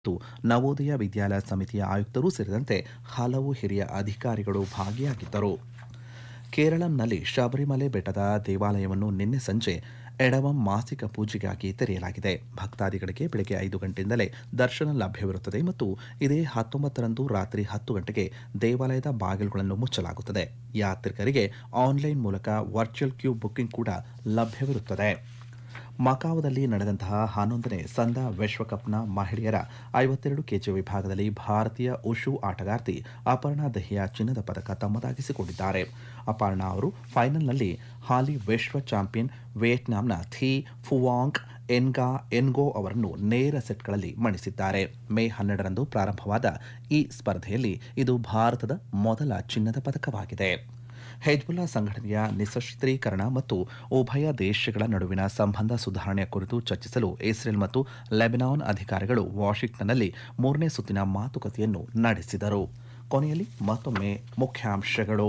ಮತ್ತು ನವೋದಯ ವಿದ್ಯಾಲಯ ಸಮಿತಿಯ ಆಯುಕ್ತರು ಸೇರಿದಂತೆ ಹಲವು ಹಿರಿಯ ಅಧಿಕಾರಿಗಳು ಭಾಗಿಯಾಗಿದ್ದರು ಕೇರಳಂನಲ್ಲಿ ಶಬರಿಮಲೆ ಬೆಟ್ಟದ ದೇವಾಲಯವನ್ನು ನಿನ್ನೆ ಸಂಜೆ ಎಡವಂ ಮಾಸಿಕ ಪೂಜೆಗಾಗಿ ತೆರೆಯಲಾಗಿದೆ ಭಕ್ತಾದಿಗಳಿಗೆ ಬೆಳಗ್ಗೆ ಐದು ಗಂಟೆಯಿಂದಲೇ ದರ್ಶನ ಲಭ್ಯವಿರುತ್ತದೆ ಮತ್ತು ಇದೇ ಹತ್ತೊಂಬತ್ತರಂದು ರಾತ್ರಿ ಹತ್ತು ಗಂಟೆಗೆ ದೇವಾಲಯದ ಬಾಗಿಲುಗಳನ್ನು ಮುಚ್ಚಲಾಗುತ್ತದೆ ಯಾತ್ರಿಕರಿಗೆ ಆನ್ಲೈನ್ ಮೂಲಕ ವರ್ಚುವಲ್ ಕ್ಯೂ ಬುಕಿಂಗ್ ಕೂಡ ಲಭ್ಯವಿರುತ್ತದೆ ಮಕಾವದಲ್ಲಿ ನಡೆದಂತಹ ಹನ್ನೊಂದನೇ ಸಂದಾ ವಿಶ್ವಕಪ್ನ ಮಹಿಳೆಯರ ಐವತ್ತೆರಡು ಕೆಜಿ ವಿಭಾಗದಲ್ಲಿ ಭಾರತೀಯ ಉಷು ಆಟಗಾರ್ತಿ ಅಪರ್ಣಾ ದಹಿಯಾ ಚಿನ್ನದ ಪದಕ ತಮ್ಮದಾಗಿಸಿಕೊಂಡಿದ್ದಾರೆ ಅಪರ್ಣಾ ಅವರು ಫೈನಲ್ನಲ್ಲಿ ಹಾಲಿ ವಿಶ್ವ ಚಾಂಪಿಯನ್ ವಿಯೆಟ್ನಾಂನ ಥಿ ಫುವಾಂಗ್ ಎನ್ಗಾ ಎನ್ಗೋ ಅವರನ್ನು ನೇರ ಸೆಟ್ಗಳಲ್ಲಿ ಮಣಿಸಿದ್ದಾರೆ ಮೇ ಹನ್ನೆರಡರಂದು ಪ್ರಾರಂಭವಾದ ಈ ಸ್ಪರ್ಧೆಯಲ್ಲಿ ಇದು ಭಾರತದ ಮೊದಲ ಚಿನ್ನದ ಪದಕವಾಗಿದೆ ಹೆಜ್ಬುಲ್ಲಾ ಸಂಘಟನೆಯ ನಿಸಶಸ್ತ್ರೀಕರಣ ಮತ್ತು ಉಭಯ ದೇಶಗಳ ನಡುವಿನ ಸಂಬಂಧ ಸುಧಾರಣೆಯ ಕುರಿತು ಚರ್ಚಿಸಲು ಇಸ್ರೇಲ್ ಮತ್ತು ಲೆಬನಾನ್ ಅಧಿಕಾರಿಗಳು ವಾಷಿಂಗ್ಟನ್ನಲ್ಲಿ ಮೂರನೇ ಸುತ್ತಿನ ಮಾತುಕತೆಯನ್ನು ನಡೆಸಿದರು ಕೊನೆಯಲ್ಲಿ ಮತ್ತೊಮ್ಮೆ ಮುಖ್ಯಾಂಶಗಳು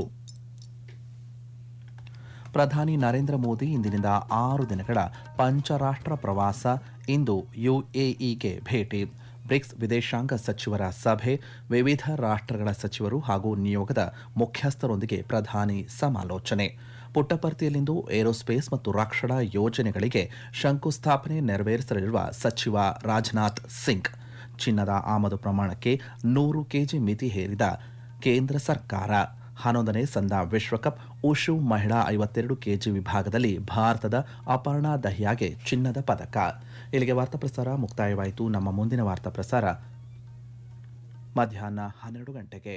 ಪ್ರಧಾನಿ ನರೇಂದ್ರ ಮೋದಿ ಇಂದಿನಿಂದ ಆರು ದಿನಗಳ ಪಂಚರಾಷ್ಟ್ರ ಪ್ರವಾಸ ಇಂದು ಯುಎಇಗೆ ಭೇಟಿ ಬ್ರಿಕ್ಸ್ ವಿದೇಶಾಂಗ ಸಚಿವರ ಸಭೆ ವಿವಿಧ ರಾಷ್ಟ್ರಗಳ ಸಚಿವರು ಹಾಗೂ ನಿಯೋಗದ ಮುಖ್ಯಸ್ಥರೊಂದಿಗೆ ಪ್ರಧಾನಿ ಸಮಾಲೋಚನೆ ಪುಟ್ಟಪರ್ತಿಯಲ್ಲಿಂದು ಏರೋಸ್ಪೇಸ್ ಮತ್ತು ರಕ್ಷಣಾ ಯೋಜನೆಗಳಿಗೆ ಶಂಕುಸ್ಥಾಪನೆ ನೆರವೇರಿಸಲಿರುವ ಸಚಿವ ರಾಜನಾಥ್ ಸಿಂಗ್ ಚಿನ್ನದ ಆಮದು ಪ್ರಮಾಣಕ್ಕೆ ನೂರು ಕೆಜಿ ಮಿತಿ ಹೇರಿದ ಕೇಂದ್ರ ಸರ್ಕಾರ ಹನ್ನೊಂದನೇ ಸಂದಾ ವಿಶ್ವಕಪ್ ಉಷು ಮಹಿಳಾ ಐವತ್ತೆರಡು ಕೆಜಿ ವಿಭಾಗದಲ್ಲಿ ಭಾರತದ ಅಪರ್ಣಾ ದಹಿಯಾಗೆ ಚಿನ್ನದ ಪದಕ ಇಲ್ಲಿಗೆ ವಾರ್ತಾ ಪ್ರಸಾರ ಮುಕ್ತಾಯವಾಯಿತು ನಮ್ಮ ಮುಂದಿನ ವಾರ್ತಾ ಪ್ರಸಾರ ಮಧ್ಯಾಹ್ನ ಹನ್ನೆರಡು ಗಂಟೆಗೆ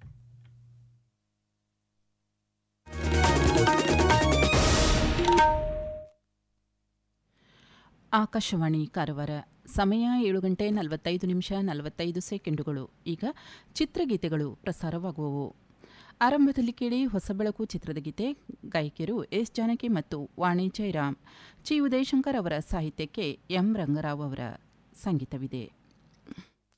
ಆಕಾಶವಾಣಿ ಕಾರವಾರ ಸಮಯ ಏಳು ಗಂಟೆ ನಲವತ್ತೈದು ನಿಮಿಷ ನಲವತ್ತೈದು ಸೆಕೆಂಡುಗಳು ಈಗ ಚಿತ್ರಗೀತೆಗಳು ಪ್ರಸಾರವಾಗುವವು ಆರಂಭದಲ್ಲಿ ಕೇಳಿ ಹೊಸ ಬೆಳಕು ಚಿತ್ರದ ಗೀತೆ ಗಾಯಕಿಯರು ಎಸ್ ಜಾನಕಿ ಮತ್ತು ವಾಣಿ ಜಯರಾಮ್ ಚಿ ಉದಯಶಂಕರ್ ಅವರ ಸಾಹಿತ್ಯಕ್ಕೆ ಎಂ ರಂಗರಾವ್ ಅವರ ಸಂಗೀತವಿದೆ